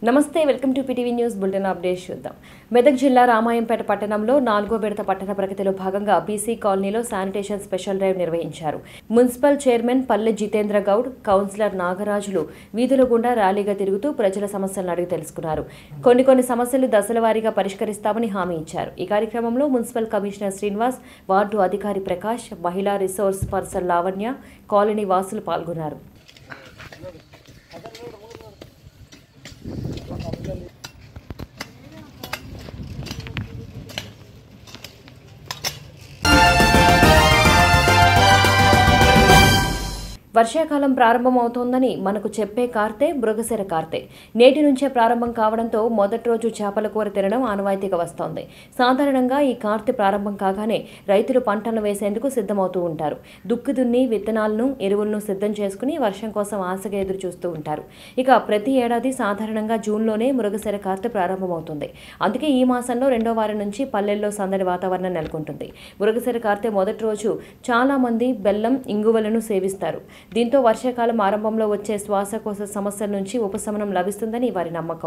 నమస్తే welcome to PTV news bulletin update చూద్దాం మెదక్ జిల్లా రామాయంపేట పట్టణంలో నాలుగో విడత పట్టణ ప్రగతిలో భాగంగా బీసీ కాలనీలో శానిటేషన్ స్పెషల్ డ్రైవ్ నిర్వహించారు municipal chairman Palle Jitendra Goud councillor Nagarajulu వీధుల గుండా ర్యాలీగా తిరుగుతూ ప్రజల సమస్యలను అడిగి తెలుసుకున్నారు కొన్ని కొన్ని సమస్యలు దశల వారీగా పరిష్కరిస్తామని హామీ ఇచ్చారు ఈ కార్యక్రమంలో మున్సిపల్ కమిషనర్ శ్రీనివాస్ వార్డు అధికారి ప్రకాష్ మహిళా రిసోర్స్ పర్సన్ లావణ్య కాలనీ వాసులు పాల్గొన్నారు వర్షాకాలం ప్రారంభమవుతోందని మనకు చెప్పే కార్తె మృగశిర కార్తె నేటి నుంచే ప్రారంభం కావడంతో మొదటి రోజు చేపల కూర తినడం ఆనవాయితీగా వస్తోంది సాధారణంగా ఈ కార్తె ప్రారంభం కాగానే రైతులు పంటలను వేసేందుకు సిద్ధమవుతూ ఉంటారు దుక్కి దున్ని విత్తనాలను ఎరువులను సిద్ధం చేసుకుని వర్షం కోసం ఆశగా ఎదురు చూస్తూ ఉంటారు ఇక ప్రతి ఏడాది సాధారణంగా జూన్లోనే మృగశిర కార్తె ప్రారంభమవుతుంది అందుకే ఈ మాసంలో రెండో వారం నుంచి పల్లెల్లో సందడి వాతావరణం నెలకొంటుంది మృగశిర కార్తె మొదటి రోజు చాలా మంది బెల్లం ఇంగువలను సేవిస్తారు దీంతో వర్షాకాలం ఆరంభంలో వచ్చే శ్వాసకోశ సమస్యల నుంచి ఉపశమనం లభిస్తుందని వారి నమ్మకం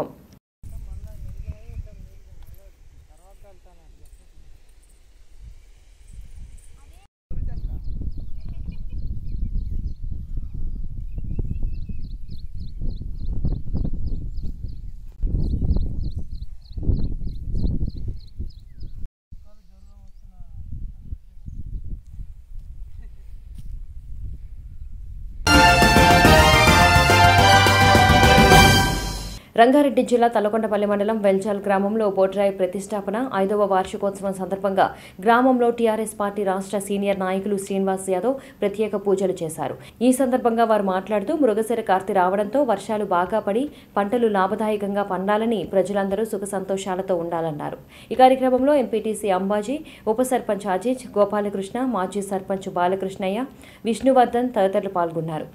రంగారెడ్డి జిల్లా తలకొండపల్లి మండలం వెల్చాల్ గ్రామంలో బోడ్రాయి ప్రతిష్టాపన ఐదవ వార్షికోత్సవం సందర్భంగా గ్రామంలో టీఆర్ఎస్ పార్టీ రాష్ట్ర సీనియర్ నాయకులు శ్రీనివాస్ యాదవ్ ప్రత్యేక పూజలు చేశారు ఈ సందర్భంగా వారు మాట్లాడుతూ మృగశిర కార్తె రావడంతో వర్షాలు బాగా పడి పంటలు లాభదాయకంగా పండాలని ప్రజలందరూ సుఖ సంతోషాలతో ఉండాలన్నారు ఈ కార్యక్రమంలో ఎంపీటీసీ అంబాజీ ఉప సర్పంచ్ అజీజ్ గోపాలకృష్ణ మాజీ సర్పంచ్ బాలకృష్ణయ్య విష్ణువర్ధన్ తదితరులు పాల్గొన్నారు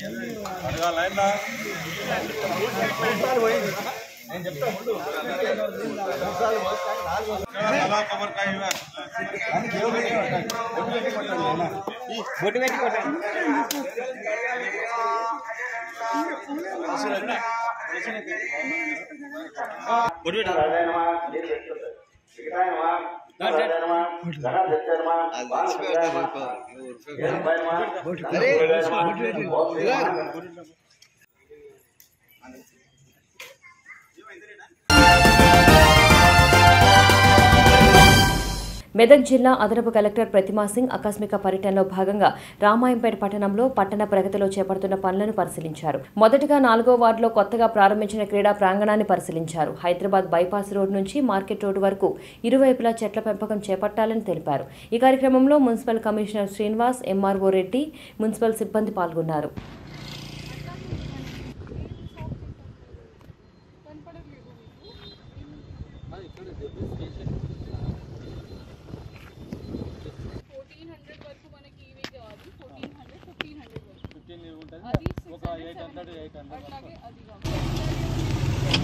మెదక్ జిల్లా అదనపు కలెక్టర్ ప్రతిమా సింగ్ ఆకస్మిక పర్యటనలో భాగంగా రామాయంపేట పట్టణంలో పట్టణ ప్రగతిలో చేపడుతున్న పనులను పరిశీలించారు మొదటగా నాలుగో వార్డులో కొత్తగా ప్రారంభించిన క్రీడా ప్రాంగణాన్ని పరిశీలించారు హైదరాబాద్ బైపాస్ రోడ్ నుంచి మార్కెట్ రోడ్డు వరకు ఇరువైపులా చెట్ల పెంపకం చేపట్టాలని తెలిపారు ఈ కార్యక్రమంలో municipal commissioner Srinivas MRO Reddy municipal సిబ్బంది పాల్గొన్నారు ఫోర్టీన్ హండ్రెడ్ వరకు మనకి ఇవి కావాలి ఫోర్టీన్ హండ్రెడ్ ఫిఫ్టీన్ హండ్రెడ్ వరకు ఫిఫ్టీన్ ఉంటుంది అది ఒక ఎయిట్ హండ్రెడ్ ఎయిట్ హండ్రెడ్ అట్లాగే అది కావాలి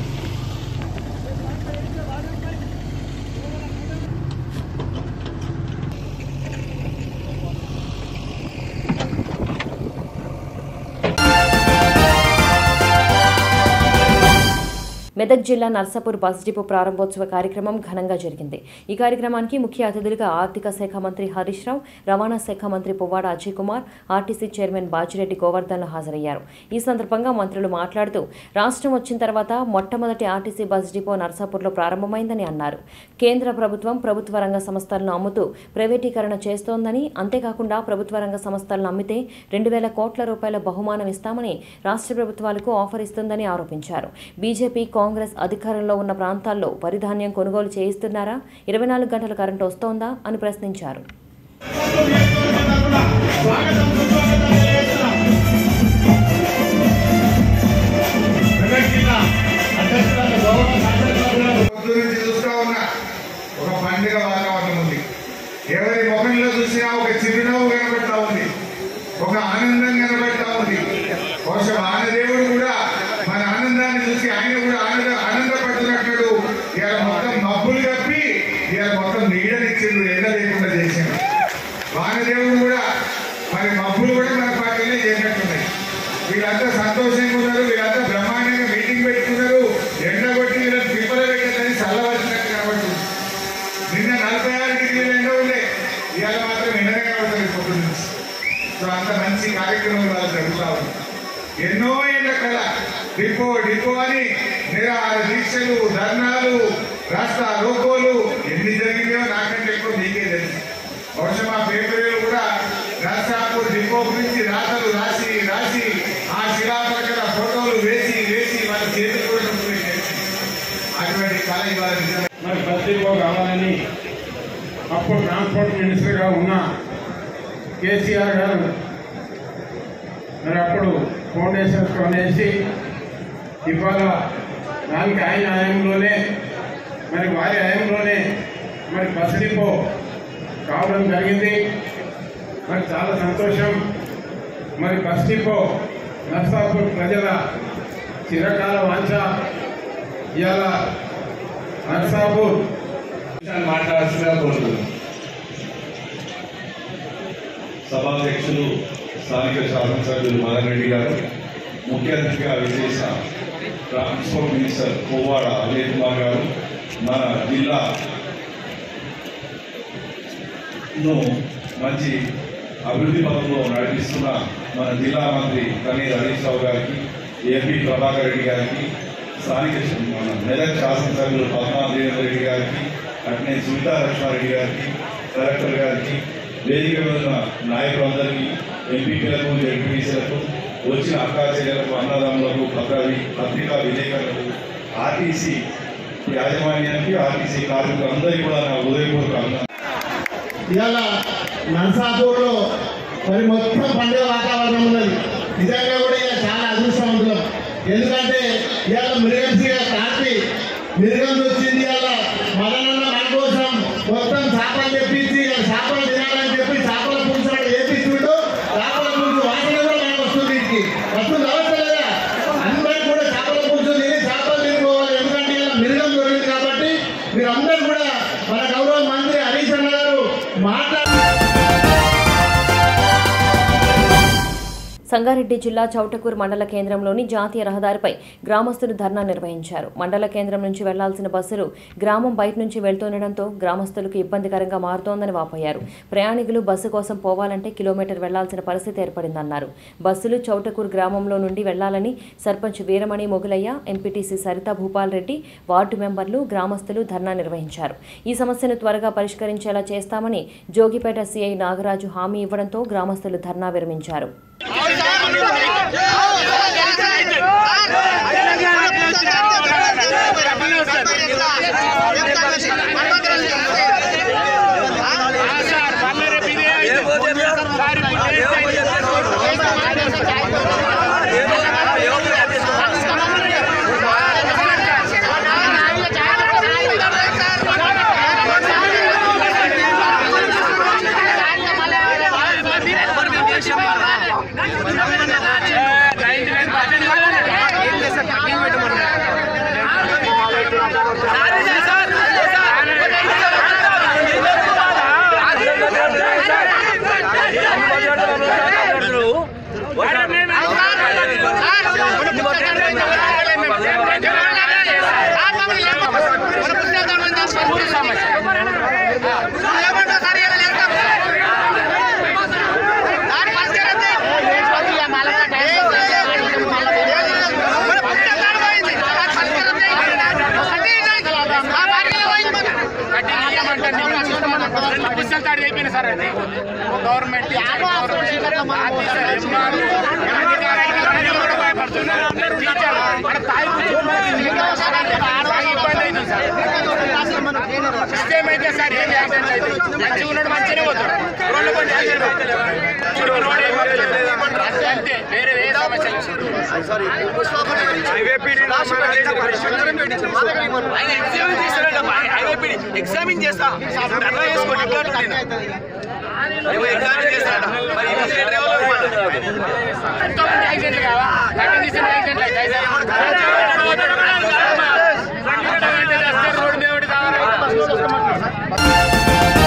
మెదక్ జిల్లా నర్సాపూర్ బస్ డిపో ప్రారంభోత్సవ కార్యక్రమం ఘనంగా జరిగింది ఈ కార్యక్రమానికి ముఖ్య అతిథులుగా ఆర్థిక శాఖ మంత్రి హరీష్ రావు రవాణా శాఖ మంత్రి పువ్వాడ అజయ్ కుమార్ ఆర్టీసీ చైర్మన్ బాజిరెడ్డి గోవర్ధన్లు హాజరయ్యారు ఈ సందర్భంగా మంత్రులు మాట్లాడుతూ రాష్ట్రం వచ్చిన తర్వాత మొట్టమొదటి ఆర్టీసీ బస్ డిపో నర్సాపూర్లో ప్రారంభమైందని అన్నారు కేంద్ర ప్రభుత్వం ప్రభుత్వ రంగ సంస్థలను అమ్ముతూ ప్రైవేటీకరణ చేస్తోందని అంతేకాకుండా ప్రభుత్వ రంగ సంస్థలను అమ్మితే రెండు వేల కోట్ల రూపాయల బహుమానం ఇస్తామని రాష్ట్ర ప్రభుత్వాలకు ఆఫర్ ఇస్తుందని ఆరోపించారు బీజేపీ కాంగ్రెస్ అధికారంలో ఉన్న ప్రాంతాల్లో వరి ధాన్యం కొనుగోలు చేయిస్తున్నారా ఇరవై నాలుగు గంటల కరెంటు వస్తోందా అని ప్రశ్నించారు పొద్దున్నుంచి చూస్తా ఉన్నా ఒక పండుగ వాతావరణం ఉంది ఎవరి ముఖంలో చూసినా ఒక చిరునవ్వు కనబడతా ఉంది ఒక ఆనందం కనబడతా ఉంది బహుశా వానదేవుడు కూడా మన ఆనందాన్ని చూసి ఆయన కూడా ఆనంద ఆనందపడుతున్నట్లు ఇవాళ మొత్తం మబ్బులు కప్పి ఇవాళ మొత్తం నీడనిచ్చిండు ఎండ లేకుండా చేసిండు వానదేవుడు కూడా మరి మబ్బులు కూడా మన పార్టీలో చేసినట్టున్నాయి వీళ్ళంతా సంతోషంగా ఉన్నారు వీళ్ళంతా బ్రహ్మాండంగా మీటింగ్ పెట్టుకున్నారు మాత్రం ఎండనే కనబడుతుంది పొద్దు నుంచి సో అంత మంచి కార్యక్రమం వాళ్ళు జరుగుతూ ఉంది ఎన్నో ఏళ్ల కళ డిపో డిపో అని నిరాహార దీక్షలు ధర్నాలు రాష్ట్ర రోకోలు ఎన్ని జరిగినాయో నాకంటే ఎక్కువ మీకే తెలుసు బహుశా మా పేపర్లు కూడా నర్సాపూర్ డిపో గురించి రాతలు రాసి రాసి ఆ శిలాపలకల ఫోటోలు వేసి వేసి వాళ్ళ చేతులు కూడా నొప్పులు చేసి అటువంటి కళ ఇవాళ నిజమే మరి బస్సీపో కావాలని అప్పుడు ట్రాన్స్పోర్ట్ మినిస్టర్గా ఉన్న కేసీఆర్ గారు మరి అప్పుడు ఫౌండేషన్స్ కొనేసి ఇవాళ దానికి ఆయన హయాంలోనే మరి వారి హయాంలోనే మరి బస్ డిపో కావడం జరిగింది మరి చాలా సంతోషం మరి బస్ డిపో నర్సాపూర్ ప్రజల చిరకాల వాంఛ ఇవాళ నర్సాపూర్ విషయాన్ని మాట్లాడాల్సిందిగా కోరుతున్నాను సభాధ్యక్షులు స్థానిక శాసనసభ్యులు మదన్ రెడ్డి గారు ముఖ్య అతిథిగా విజేసిన ట్రాన్స్పోర్ట్ మినిస్టర్ పువ్వాడ అజయ్ కుమార్ గారు మన జిల్లా ను మంచి అభివృద్ధి పథంలో నడిపిస్తున్న మన జిల్లా మంత్రి కనీర్ హరీష్ రావు గారికి ఏపీ ప్రభాకర్ రెడ్డి గారికి స్థానిక శ- మన మెదక్ శాసనసభ్యులు పద్మాదేవేంద్ర రెడ్డి గారికి అట్నే సునీతా లక్ష్మారెడ్డి గారికి కలెక్టర్ గారికి వేదిక మీద ఉన్న నాయకులందరికీ ఎంపీపీలకు ఎంపీసీలకు వచ్చిన అక్కా చెల్లెలకు అన్నదమ్ములకు పత్రి పత్రికా విలేకరులకు ఆర్టీసీ యాజమాన్యానికి ఆర్టీసీ కార్మికులందరికీ కూడా నా హృదయపూర్వక అభినందనలు ఇవాళ నర్సాపూర్లో మరి మొత్తం పండుగ వాతావరణం ఉన్నది నిజంగా కూడా ఇలా చాలా అదృష్టవంతులం ఎందుకంటే ఇవాళ మిరుగన్సిగా కాపి మిరుగన్స్ వచ్చింది ఇవాళ మదనన్న మన కోసం మొత్తం చేపలు తెప్పించి ఇవాళ చేపలు తినాలని చెప్పి చేపల పులుసు అక్కడ వేపించుంటూ చేపల పులుసు వాసన కూడా మనకు వస్తుంది ఇంటికి వస్తుంది అవసరం లేదా అందరూ కూడా చేపల పులుసు తిని చేపలు తినుకోవాలి ఎందుకంటే ఇలా మిరుగం దొరికింది కాబట్టి మీరందరూ కూడా మన గౌరవ మంత్రి హరీష్ అన్న గారు మాట్లాడారు సంగారెడ్డి జిల్లా చౌటకూరు మండల కేంద్రంలోని జాతీయ రహదారిపై గ్రామస్తులు ధర్నా నిర్వహించారు మండల కేంద్రం నుంచి వెళ్లాల్సిన బస్సులు గ్రామం బయట నుంచి వెళ్తుండటంతో గ్రామస్తులకు ఇబ్బందికరంగా మారుతోందని వాపోయారు ప్రయాణికులు బస్సు కోసం పోవాలంటే కిలోమీటర్ వెళ్లాల్సిన పరిస్థితి ఏర్పడిందన్నారు బస్సులు చౌటకూరు గ్రామంలో నుండి వెళ్లాలని సర్పంచ్ వీరమణి మొగులయ్య ఎంపీటీసీ సరిత భూపాల్ రెడ్డి వార్డు మెంబర్లు గ్రామస్తులు ధర్నా నిర్వహించారు ఈ సమస్యను త్వరగా పరిష్కరించేలా చేస్తామని జోగిపేట సీఐ నాగరాజు హామీ ఇవ్వడంతో గ్రామస్తులు ధర్నా విరమించారు గవర్నమెంట్ సిస్టమ్ అయితే సార్ ఏం యాక్సిడెంట్ అయితే మంచిగా ఉన్నాడు మంచిగానే పోతాడు రోడ్ల పని యాక్సిడెంట్ అవుతలేదు. చూడు, రోడ్ ఏం పోతలేదు. అంతే వేరే ఏ సమస్య ఆయన ఎగ్జామిన్ చేస్తారంట హైవే ఎగ్జామిన్ చేస్తా ధర్నా చేసుకోండి ఇక్కడ నేను. ఏమో ఎగ్జామిన్ చేస్తారట మరి ఇది రేట్ ఎవరు ఇవ్వాలి? ఎంతోమంది యాక్సిడెంట్లు కావా గడ్డ తీసిన యాక్సిడెంట్లు అయితే అయితే రోడ్డు మీద ఒకటి కావాలి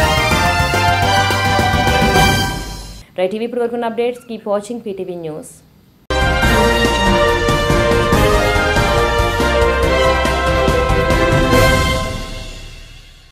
రైట్ టీవీ ఇప్పుడు వరకు updates keep watching PTV news